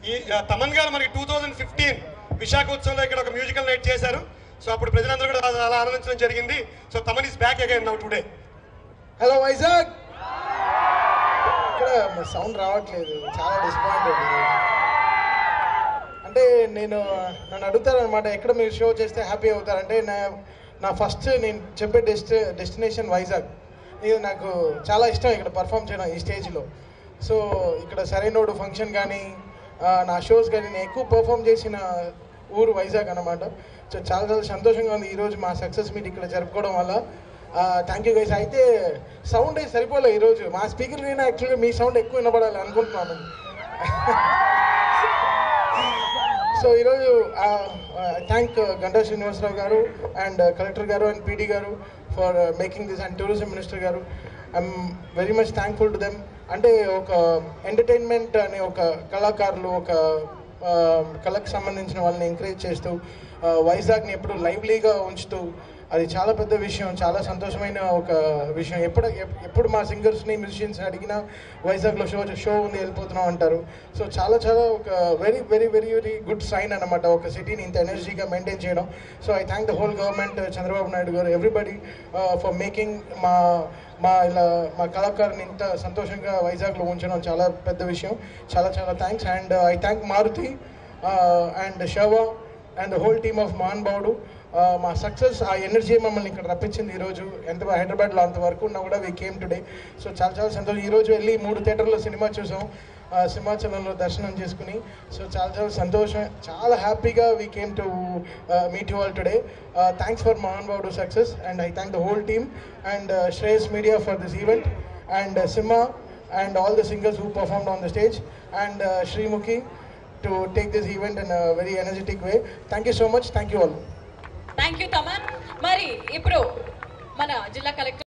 ఈ ఆ, తమన్ గారు మనకి టూ థౌజండ్ ఫిఫ్టీన్ విశాఖ ఉత్సవంలో ఇక్కడ ఒక మ్యూజికల్ నైట్ చేశారు సో అప్పుడు ప్రజలందరూ కూడా చాలా ఆనందించడం జరిగింది so Thaman is back again now today hello Vizag ఇక్కడ సౌండ్ రావట్లేదు చాలా డిసప్పాయింటెడ్ అంటే నేను నన్ను అడుగుతారనమాట ఎక్కడ మీరు షో చేస్తే హ్యాపీ అవుతారంటే నా నా ఫస్ట్ నేను చెప్పే డెస్టి డెస్టినేషన్ వైజాగ్ ఇది నాకు చాలా ఇష్టం ఇక్కడ పర్ఫామ్ చేయడం ఈ స్టేజ్లో సో ఇక్కడ సరైనోడు ఫంక్షన్ కానీ ఆ, నా షోస్ కానీ నేను ఎక్కువ పర్ఫామ్ చేసిన ఊరు వైజాగ్ అనమాట సో చాలా చాలా సంతోషంగా ఉంది ఈరోజు మా సక్సెస్ మీట్ ఇక్కడ జరుపుకోవడం వల్ల థ్యాంక్ యూ గైస్ అయితే సౌండ్ అయితే సరిపోలే ఈరోజు మా స్పీకర్ వినా యాక్చువల్గా మీ సౌండ్ ఎక్కువ వినపడాలి అనుకుంటున్నాను సో ఈరోజు థ్యాంక్ గంటా శ్రీనివాసరావు గారు అండ్ కలెక్టర్ గారు అండ్ పీడీ గారు for making this and tourism minister గారు I'm very much thankful to them అంటే ఒక ఎంటర్టైన్మెంట్ అనే ఒక కళాకారులు ఒక ఆ, కళకు సంబంధించిన వాళ్ళని ఎంకరేజ్ చేస్తూ ఆ, వైజాగ్ని ఎప్పుడు లైవ్లీగా ఉంచుతూ అది చాలా పెద్ద విషయం చాలా సంతోషమైన ఒక విషయం ఎప్పుడు ఎప్- ఎప్పుడు మా సింగర్స్ని మ్యూజిషియన్స్ అడిగినా వైజాగ్లో షో షో ఉంది వెళ్ళిపోతున్నాం అంటారు సో చాలా చాలా ఒక very very very very good sign అనమాట ఒక సిటీని ఇంత ఎనర్జీగా మెయింటైన్ చేయడం so I thank the whole government Chandrababu Naidu గారు ఎవ్రీబడి ఫర్ మేకింగ్ మా మా ఇలా మా కళాకారుని ఇంత సంతోషంగా వైజాగ్లో ఉంచడం చాలా పెద్ద విషయం చాలా చాలా thanks and I thank Maruthi and Sharwa and whole team of Mahanubhavudu మా సక్సెస్ ఆ ఎనర్జీ మమ్మల్ని ఇక్కడ రప్పించింది ఈరోజు ఎంత హైదరాబాద్లో అంతవరకు ఉన్నా కూడా వీ కేమ్ టుడే సో చాలా చాలా సంతోషం ఈరోజు వెళ్ళి మూడు థియేటర్లో సినిమా చూసాం ఆ, సింహాచలంలో దర్శనం చేసుకుని సో చాలా చాలా సంతోషం చాలా హ్యాపీగా we came to meet you all today thanks for Mahanubhavudu success and I thank the whole team and Shreyas media for this event and Simha and all the singers who performed on the stage and uh, Srimukhi to take this event in a very energetic way. Thank you so much. Thank you all. Thank you Thaman మరి ఇప్పుడు మన జిల్లా collector